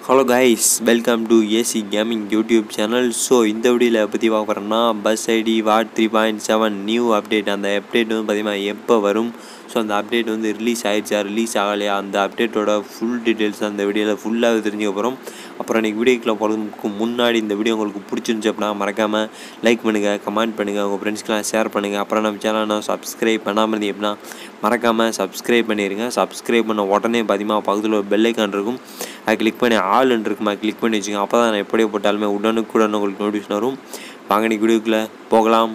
hello guys welcome to AC gaming YouTube channel so இந்த வீடியோவில் பற்றி பார்க்க போகிறோம்னா bus ID what three point seven new update அந்த அப்டேட் வந்து பார்த்திங்கன்னா எப்போ வரும் ஸோ அந்த அப்டேட் வந்து ரிலீஸ் ஆகிடுச்சா ரிலீஸ் ஆகலையா அந்த அப்டேட்டோட ஃபுல் டீட்டெயில்ஸ் அந்த வீடியோவில் ஃபுல்லாக தெரிஞ்சுக்க போகிறோம் அப்புறம் இன்றைக்கி வீடியோக்குள்ள போகிறதுக்கு முன்னாடி இந்த வீடியோ உங்களுக்கு பிடிச்சிருந்துச்சு அப்படின்னா மறக்காமல் லைக் பண்ணுங்கள் கமெண்ட் பண்ணுங்கள் உங்கள் ஃப்ரெண்ட்ஸ்க்கெலாம் ஷேர் பண்ணுங்கள் அப்புறம் நம்ம சேனலை சப்ஸ்கிரைப் பண்ணாமல் இருந்தீங்க அப்படின்னா மறக்காமல் சப்ஸ்கிரைப் பண்ணிடுங்க சப்ஸ்கிரைப் பண்ண உடனே பார்த்தீங்கன்னா பக்கத்தில் ஒரு பெல் ஐக்கான் இருக்கும் அதை கிளிக் பண்ணி ஆல் இருக்குமா கிளிக் பண்ணி வச்சுங்க அப்போ தான் நான் எப்படியே போட்டாலுமே உடனுக்குடன் உங்களுக்கு நோட்டிஃபிகேஷன் வரும் வாங்க நீ வீடியோக்குள்ளே போகலாம்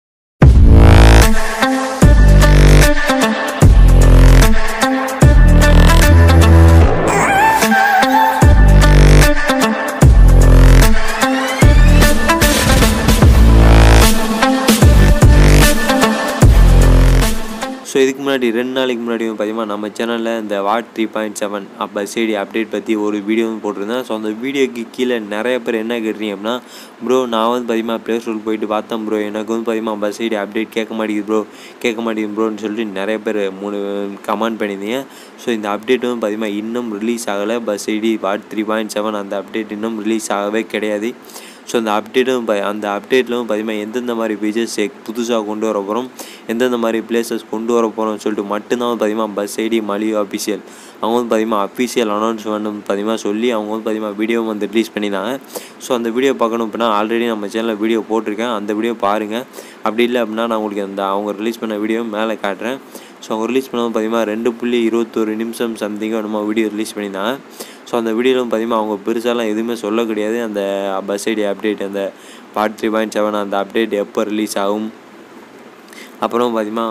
ஸோ இதுக்கு முன்னாடி ரெண்டு நாளைக்கு முன்னாடி வந்து பார்த்தீங்கன்னா நம்ம சேனலில் இந்த வாட் த்ரீ பாயிண்ட் செவன் அப்போ சைடி அப்டேட் பற்றி ஒரு வீடியோ வந்து போட்டிருந்தேன் ஸோ அந்த வீடியோக்கு கீழே நிறைய பேர் என்ன கேட்டீங்க அப்படின்னா ப்ரோ நான் வந்து பார்த்தீங்கன்னா ப்ளே ஸ்டோர் போயிட்டு பார்த்தேன் ப்ரோ எனக்கு வந்து பார்த்தீங்கன்னா பஸ் சைடு அப்டேட் கேட்க மாட்டேங்குது ப்ரோ கேட்க மாட்டேங்குது ப்ரோன்னு சொல்லிட்டு நிறைய பேர் மூணு கமெண்ட் பண்ணியிருந்தீங்க ஸோ இந்த அப்டேட் வந்து பார்த்தீங்கன்னா இன்னும் ரிலீஸ் ஆகலை bus ID what three point seven அந்த அப்டேட் இன்னும் ரிலீஸ் ஆகவே கிடையாது ஸோ அந்த அப்டேட்டும் அந்த அப்டேட்லும் பார்த்தீங்கன்னா எந்தெந்த மாதிரி ஃபீச்சர்ஸ் புதுசாக கொண்டு வர போகிறோம் எந்தெந்த மாதிரி பிளேசஸ் கொண்டு வர போகிறோம்னு சொல்லிட்டு மட்டும்தான் வந்து பார்த்தீங்கன்னா பஸ் ஐடி மலியோ அஃபிஷியல் அவங்க வந்து பார்த்தீங்கன்னா அஃபிஷியல் அனௌன்ஸ்மெண்ட் பார்த்தீங்கன்னா சொல்லி அவங்க வந்து பார்த்தீங்கன்னா வீடியோ வந்து ரிலீஸ் பண்ணியிருந்தாங்க ஸோ அந்த வீடியோ பார்க்கணும் அப்படின்னா ஆல்ரெடி நம்ம சேனலில் வீடியோ போட்டிருக்கேன் அந்த வீடியோ பாருங்கள் அப்படி இல்லை அப்படின்னா நான் உங்களுக்கு அந்த அவங்க ரிலீஸ் பண்ண வீடியோ மேலே காட்டுறேன் ஸோ அவங்க ரிலீஸ் பண்ணது பார்த்தீங்கன்னா ரெண்டு புள்ளி இருபத்தொரு நிமிஷம் சம்திங்காக நம்ம வீடியோ ரிலீஸ் பண்ணியிருந்தாங்க ஸோ அந்த வீடியோவில் பார்த்தீங்கன்னா அவங்க பெருசாலாம் எதுவுமே சொல்ல கிடையாது அந்த பஸ் ஐடி அப்டேட் அந்த பார்ட் த்ரீ பாயிண்ட் செவன் அந்த அப்டேட் எப்போ ரிலீஸ் ஆகும் அப்புறம் பார்த்தீங்கன்னா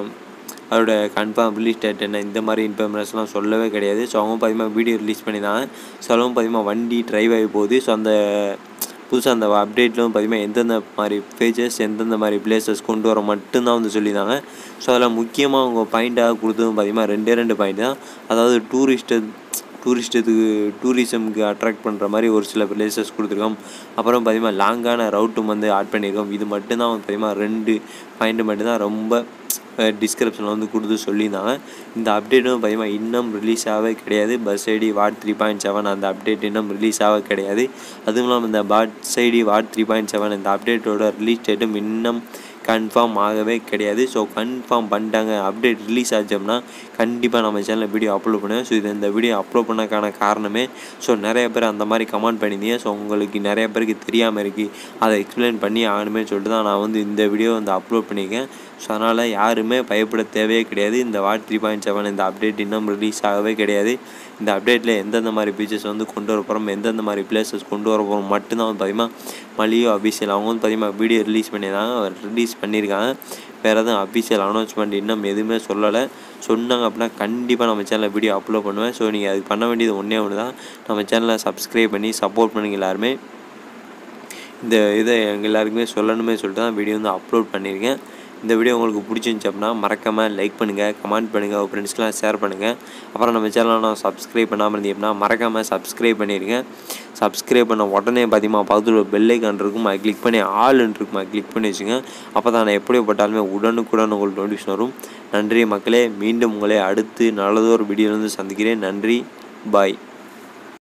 அதோட கன்ஃபார்ம் ரிலீஸ் டேட் என்ன இந்த மாதிரி இன்ஃபர்மேஷன்லாம் சொல்லவே கிடையாது ஸோ அவங்க பார்த்தீங்கன்னா வீடியோ ரிலீஸ் பண்ணியிருந்தாங்க ஸோ அதுவும் பார்த்தீங்கன்னா வண்டி ட்ரைவ் ஆகி போகுது ஸோ அந்த புதுசாக அந்த அப்டேட்லும் பார்த்தீங்கன்னா எந்தெந்த மாதிரி பேஜஸ் எந்தெந்த மாதிரி பிளேசஸ் கொண்டு வர மட்டும்தான் வந்து சொல்லியிருந்தாங்க ஸோ அதில் முக்கியமாக அவங்க பாயிண்ட்டாக கொடுத்ததும் பார்த்தீங்கன்னா ரெண்டே ரெண்டு பாயிண்ட் தான் அதாவது டூரிஸ்ட்டு டூரிஸ்ட்டுக்கு டூரிசம்க்கு அட்ராக்ட் பண்ணுற மாதிரி ஒரு சில பிளேசஸ் கொடுத்துருக்கோம் அப்புறம் பார்த்திங்கன்னா லாங்கான ரவுட்டும் வந்து ஆட் பண்ணியிருக்கோம் இது மட்டும்தான் வந்து பார்த்திங்கன்னா ரெண்டு பாயிண்ட் மட்டும்தான் ரொம்ப டிஸ்கிரிப்ஷனில் வந்து கொடுத்து சொல்லியிருந்தாங்க இந்த அப்டேட்டும் பார்த்திங்கன்னா இன்னும் ரிலீஸ் ஆகவே கிடையாது bus ID what three point seven அந்த அப்டேட் இன்னும் ரிலீஸ் ஆக கிடையாது அதுவும் இல்லாமல் இந்த bus ID what three point seven இந்த அப்டேட்டோட ரிலீஸ் டேட்டும் இன்னும் கன்ஃபார்ம் ஆகவே கிடையாது ஸோ கன்ஃபார்ம் பண்ணிட்டாங்க அப்டேட் ரிலீஸ் ஆச்சோம்னா கண்டிப்பாக நம்ம சேனலில் வீடியோ அப்லோட் பண்ணுவேன் ஸோ இது இந்த வீடியோ அப்லோட் பண்ணக்கான காரணமே ஸோ நிறைய பேர் அந்த மாதிரி கமெண்ட் பண்ணியிருந்தீங்க ஸோ உங்களுக்கு நிறைய பேருக்கு தெரியாமல் இருக்குது அதை எக்ஸ்பிளைன் பண்ணி ஆகணுமே சொல்லிட்டு தான் நான் வந்து இந்த வீடியோ வந்து அப்லோட் பண்ணியிருக்கேன் ஸோ அதனால் யாருமே பயப்பட தேவையே கிடையாது இந்த வாட் த்ரீ பாயிண்ட் செவன் இந்த அப்டேட் இன்னும் ரிலீஸ் ஆகவே கிடையாது இந்த அப்டேட்டில் எந்தெந்த மாதிரி ஃபீச்சர்ஸ் வந்து கொண்டு வர போகிறோம் எந்தெந்த மாதிரி பிளேசஸ் கொண்டு வர போகிறோம் மட்டும்தான் வந்து பார்த்திங்கன்னா மலியோ அபிஷியல் அவங்க வந்து பார்த்திங்கன்னா வீடியோ ரிலீஸ் பண்ணியிருந்தாங்க ரிலீஸ் பண்ணியிருக்காங்க வேறு எதுவும் அஃபிஷியல் அனௌன்ஸ்மெண்ட் இன்னும் எதுவுமே சொல்லலை சொன்னாங்க அப்படின்னா கண்டிப்பாக நம்ம சேனலில் வீடியோ அப்லோட் பண்ணுவேன் ஸோ நீங்கள் அதுக்கு பண்ண வேண்டியது ஒன்றே ஒன்று தான் நம்ம சேனலை சப்ஸ்கிரைப் பண்ணி சப்போர்ட் பண்ணுங்க எல்லாருமே இந்த இதை எங்கள் எல்லாருக்குமே சொல்லணுமே சொல்லிட்டு தான் வீடியோ வந்து அப்லோட் பண்ணியிருக்கேன் இந்த வீடியோ உங்களுக்கு பிடிச்சிருந்துச்சி அப்படின்னா மறக்காமல் லைக் பண்ணுங்கள் கமெண்ட் பண்ணுங்கள் உங்கள் ஃப்ரெண்ட்ஸ்க்கெலாம் ஷேர் பண்ணுங்கள் அப்புறம் நம்ம சேனலை நான் சப்ஸ்கிரைப் பண்ணாமல் இருந்தீங்க அப்படின்னா மறக்காமல் சப்ஸ்கிரைப் பண்ணிடுங்க சப்ஸ்கிரைப் பண்ண உடனே பார்த்தீங்கன்னா பக்கத்தில் ஒரு பெல் ஐக்கான் இருக்கும் அதை கிளிக் பண்ணி ஆள் இருக்கும் அதை கிளிக் பண்ணி வச்சுங்க அப்போ தான் நான் எப்படி போட்டாலுமே உடனுக்குடன் உங்களுக்கு நோட்டிஃபிகேஷன் வரும் நன்றி மக்களே மீண்டும் உங்களை அடுத்து நல்லதொரு வீடியோலேருந்து சந்திக்கிறேன் நன்றி பாய்